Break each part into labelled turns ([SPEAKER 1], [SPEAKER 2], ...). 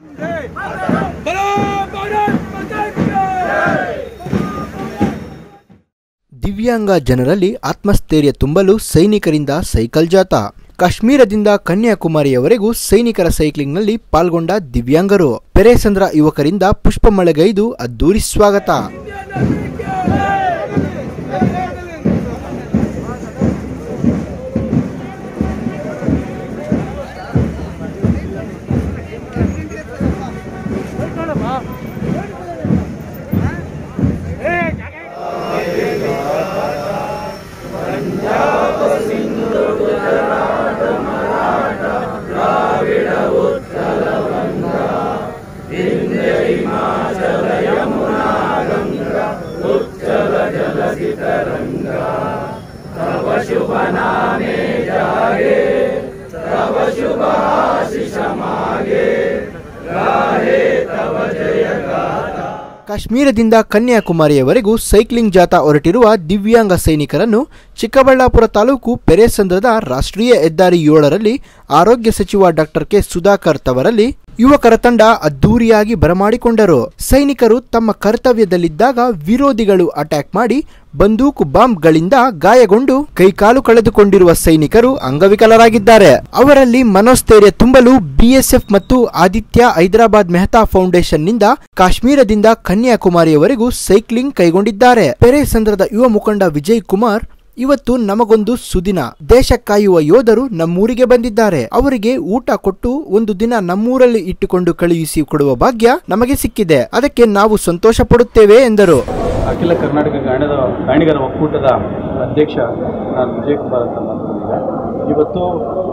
[SPEAKER 1] ದಿವ್ಯಾಂಗ ಜನರಲ್ಲಿ ಆತ್ಮಸ್ಥೈರ್ಯ ತುಂಬಲು ಸೈನಿಕರಿಂದ ಸೈಕಲ್ ಜಾಥಾ ಕಾಶ್ಮೀರದಿಂದ ಕನ್ಯಾಕುಮಾರಿಯವರೆಗೂ ಸೈನಿಕರ ಸೈಕ್ಲಿಂಗ್ನಲ್ಲಿ ಪಾಲ್ಗೊಂಡ ದಿವ್ಯಾಂಗರು ಪೆರೇಸಂದ್ರ ಯುವಕರಿಂದ ಪುಷ್ಪಮಳೆಗೈದು ಅದ್ದೂರಿ ಸ್ವಾಗತ ಕಾಶ್ಮೀರದಿಂದ ಕನ್ಯಾಕುಮಾರಿಯವರೆಗೂ ಸೈಕ್ಲಿಂಗ್ ಜಾಥಾ ಹೊರಟಿರುವ ದಿವ್ಯಾಂಗ ಸೈನಿಕರನ್ನು ಚಿಕ್ಕಬಳ್ಳಾಪುರ ತಾಲೂಕು ಪೆರೇಸಂದ್ರದ ರಾಷ್ಟ್ರೀಯ ಹೆದ್ದಾರಿ ಏಳರಲ್ಲಿ ಆರೋಗ್ಯ ಸಚಿವ ಡಾಕ್ಟರ್ ಕೆ ಸುಧಾಕರ್ ತವರಲ್ಲಿ ಯುವಕರ ತಂಡ ಅದ್ದೂರಿಯಾಗಿ ಬರಮಾಡಿಕೊಂಡರು ಸೈನಿಕರು ತಮ್ಮ ಕರ್ತವ್ಯದಲ್ಲಿದ್ದಾಗ ವಿರೋಧಿಗಳು ಅಟ್ಯಾಕ್ ಮಾಡಿ ಬಂದೂಕು ಬಾಂಬ್ಗಳಿಂದ ಗಾಯಗೊಂಡು ಕೈಕಾಲು ಕಳೆದುಕೊಂಡಿರುವ ಸೈನಿಕರು ಅಂಗವಿಕಲರಾಗಿದ್ದಾರೆ ಅವರಲ್ಲಿ ಮನೋಸ್ಥೈರ್ಯ ತುಂಬಲು ಬಿಎಸ್ಎಫ್ ಮತ್ತು ಆದಿತ್ಯ ಹೈದರಾಬಾದ್ ಮೆಹ್ತಾ ಫೌಂಡೇಶನ್ನಿಂದ ಕಾಶ್ಮೀರದಿಂದ ಕನ್ಯಾಕುಮಾರಿಯವರೆಗೂ ಸೈಕ್ಲಿಂಗ್ ಕೈಗೊಂಡಿದ್ದಾರೆ ಪೆರೇಸಂದ್ರದ ಯುವ ಮುಖಂಡ ವಿಜಯ್ ಕುಮಾರ್ ಇವತ್ತು ನಮಗೊಂದು ಸುದಿನ ದೇಶ ಕಾಯುವ ಯೋಧರು ನಮ್ಮೂರಿಗೆ ಬಂದಿದ್ದಾರೆ ಅವರಿಗೆ ಊಟ ಕೊಟ್ಟು ಒಂದು ದಿನ ನಮ್ಮೂರಲ್ಲಿ ಇಟ್ಟುಕೊಂಡು ಕಳುಹಿಸಿ ಕೊಡುವ ಭಾಗ್ಯ ನಮಗೆ ಸಿಕ್ಕಿದೆ ಅದಕ್ಕೆ ನಾವು ಸಂತೋಷ ಪಡುತ್ತೇವೆ ಎಂದರು
[SPEAKER 2] ಅಖಿಲ ಕರ್ನಾಟಕ ಗಾಯನದ ಗಾಯಣಿಗರ ಒಕ್ಕೂಟದ ಅಧ್ಯಕ್ಷ ನಾನು ವಿಜಯಕುಮಾರ್ ಅಂತ ಮಾತಾಡ್ತಿದ್ದೆ ಇವತ್ತು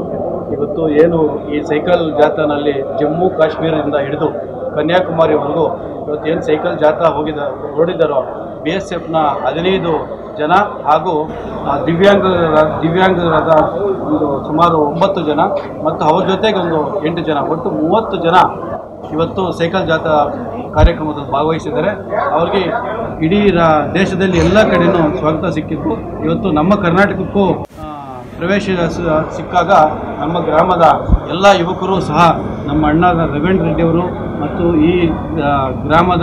[SPEAKER 2] ಇವತ್ತು ಏನು ಈ ಸೈಕಲ್ ಜಾಥಾನಲ್ಲಿ ಜಮ್ಮು ಕಾಶ್ಮೀರದಿಂದ ಹಿಡಿದು ಕನ್ಯಾಕುಮಾರಿವರೆಗೂ ಇವತ್ತು ಏನು ಸೈಕಲ್ ಜಾಥಾ ಹೋಗಿದ ಹೊರಡಿದಾರೋ ಬಿ ಎಸ್ ಎಫ್ನ ಹದಿನೈದು ಜನ ಹಾಗೂ ಆ, ದಿವ್ಯಾಂಗರ ದಿವ್ಯಾಂಗರಾದ ಒಂದು ಸುಮಾರು ಒಂಬತ್ತು ಜನ ಮತ್ತು ಅವ್ರ ಜೊತೆಗೆ ಒಂದು ಎಂಟು ಜನ ಒಟ್ಟು ಮೂವತ್ತು ಜನ ಇವತ್ತು ಸೈಕಲ್ ಜಾಥಾ ಕಾರ್ಯಕ್ರಮದಲ್ಲಿ ಭಾಗವಹಿಸಿದ್ದಾರೆ ಅವರಿಗೆ ಇಡೀ ರಾ ದೇಶದಲ್ಲಿ ಎಲ್ಲ ಕಡೆನೂ ಸ್ವಾಗತ ಸಿಕ್ಕಿತ್ತು ಇವತ್ತು ನಮ್ಮ ಕರ್ನಾಟಕಕ್ಕೂ ಆ, ಪ್ರವೇಶ ಸ- ಸಿಕ್ಕಾಗ ನಮ್ಮ ಗ್ರಾಮದ ಎಲ್ಲ ಯುವಕರು ಸಹ ನಮ್ಮ ಅಣ್ಣ ರವೀಂದ್ರ ರೆಡ್ಡಿಯವರು ಮತ್ತು ಈ ಆ, ಗ್ರಾಮದ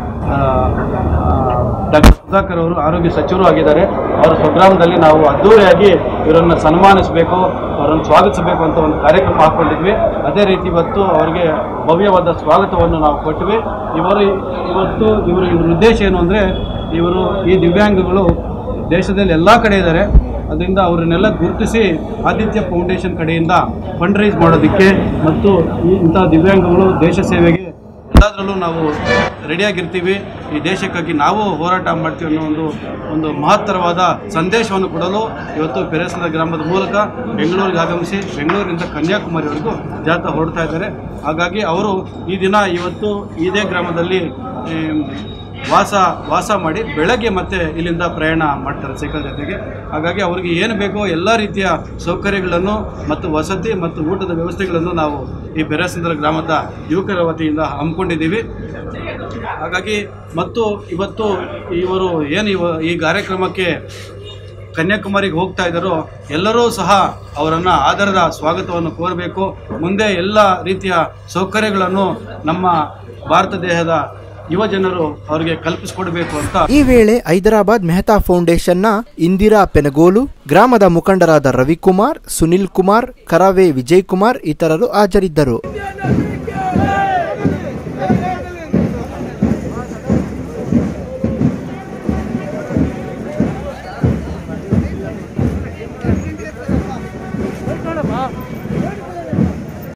[SPEAKER 2] ಡಾಕ್ಟರ್ ಸುಧಾಕರ್ ಅವರು ಆರೋಗ್ಯ ಸಚಿವರು ಆಗಿದ್ದಾರೆ ಅವರ ಸ್ವಗ್ರಾಮದಲ್ಲಿ ನಾವು ಅದ್ದೂರಿಯಾಗಿ ಇವರನ್ನು ಸನ್ಮಾನಿಸಬೇಕು ಅವರನ್ನು ಸ್ವಾಗತಿಸಬೇಕು ಅಂತ ಒಂದು ಕಾರ್ಯಕ್ರಮ ಹಾಕ್ಕೊಂಡಿದ್ವಿ ಅದೇ ರೀತಿ ಇವತ್ತು ಅವರಿಗೆ ಭವ್ಯವಾದ ಸ್ವಾಗತವನ್ನು ನಾವು ಕೊಟ್ವಿ ಇವರು ಇವತ್ತು ಇವರು ಇವ್ರ ಉದ್ದೇಶ ಏನು ಅಂದರೆ ಇವರು ಈ ದಿವ್ಯಾಂಗಗಳು ದೇಶದಲ್ಲಿ ಎಲ್ಲ ಕಡೆ ಇದ್ದಾರೆ ಅದರಿಂದ ಅವರನ್ನೆಲ್ಲ ಗುರುತಿಸಿ ಆದಿತ್ಯ ಫೌಂಡೇಶನ್ ಕಡೆಯಿಂದ ಫಂಡ್ ರೈಸ್ ಮಾಡೋದಕ್ಕೆ ಮತ್ತು ಈ ಇಂಥ ದಿವ್ಯಾಂಗಗಳು ದೇಶ ಸೇವೆಗೆ ಎಲ್ಲದರಲ್ಲೂ ನಾವು ರೆಡಿಯಾಗಿರ್ತೀವಿ ಈ ದೇಶಕ್ಕಾಗಿ ನಾವು ಹೋರಾಟ ಮಾಡ್ತೀವಿ ಅನ್ನೋ ಒಂದು ಒಂದು ಮಹತ್ತರವಾದ ಸಂದೇಶವನ್ನು ಕೊಡಲು ಇವತ್ತು ಪೆರೇಸದ ಗ್ರಾಮದ ಮೂಲಕ ಬೆಂಗಳೂರಿಗೆ ಆಗಮಿಸಿ ಬೆಂಗಳೂರಿನಿಂದ ಕನ್ಯಾಕುಮಾರಿವರೆಗೂ ಜಾಥಾ ಹೊರಡ್ತಾ ಇದ್ದಾರೆ ಹಾಗಾಗಿ ಅವರು ಈ ದಿನ ಇವತ್ತು ಇದೇ ಗ್ರಾಮದಲ್ಲಿ ಆಮ್, ವಾಸ ವಾಸ ಮಾಡಿ ಬೆಳಗ್ಗೆ ಮತ್ತೆ ಇಲ್ಲಿಂದ ಪ್ರಯಾಣ ಮಾಡ್ತಾರೆ ಸೈಕಲ್ ಜೊತೆಗೆ ಹಾಗಾಗಿ ಅವರಿಗೆ ಏನು ಬೇಕೋ ಎಲ್ಲ ರೀತಿಯ ಸೌಕರ್ಯಗಳನ್ನು ಮತ್ತು ವಸತಿ ಮತ್ತು ಊಟದ ವ್ಯವಸ್ಥೆಗಳನ್ನು ನಾವು ಈ ಬೆರಸಂದ್ರ ಗ್ರಾಮದ ಯುವಕರ ವತಿಯಿಂದ ಹಮ್ಮಿಕೊಂಡಿದ್ದೀವಿ ಹಾಗಾಗಿ ಮತ್ತು ಇವತ್ತು ಇವರು ಏನು ಇವ ಈ ಕಾರ್ಯಕ್ರಮಕ್ಕೆ ಕನ್ಯಾಕುಮಾರಿಗೆ ಹೋಗ್ತಾ ಇದ್ದಾರೋ ಎಲ್ಲರೂ ಸಹ ಅವರನ್ನು ಆಧಾರದ ಸ್ವಾಗತವನ್ನು ಕೋರಬೇಕು ಮುಂದೆ ಎಲ್ಲ ರೀತಿಯ ಸೌಕರ್ಯಗಳನ್ನು ನಮ್ಮ ಭಾರತ ದೇಶದ ಯುವ ಜನರು ಅವರಿಗೆ ಕಲ್ಪಿಸಿಕೊಡಬೇಕು ಅಂತ
[SPEAKER 1] ಈ ವೇಳೆ ಹೈದರಾಬಾದ್ ಮೆಹ್ತಾ ಫೌಂಡೇಶನ್ನ ಇಂದಿರಾ ಪೆನಗೋಲು ಗ್ರಾಮದ ಮುಖಂಡರಾದ ರವಿಕುಮಾರ್ ಸುನಿಲ್ ಕುಮಾರ್ ಕರಾವೆ ವಿಜಯ್ ಕುಮಾರ್ ಇತರರು ಹಾಜರಿದ್ದರು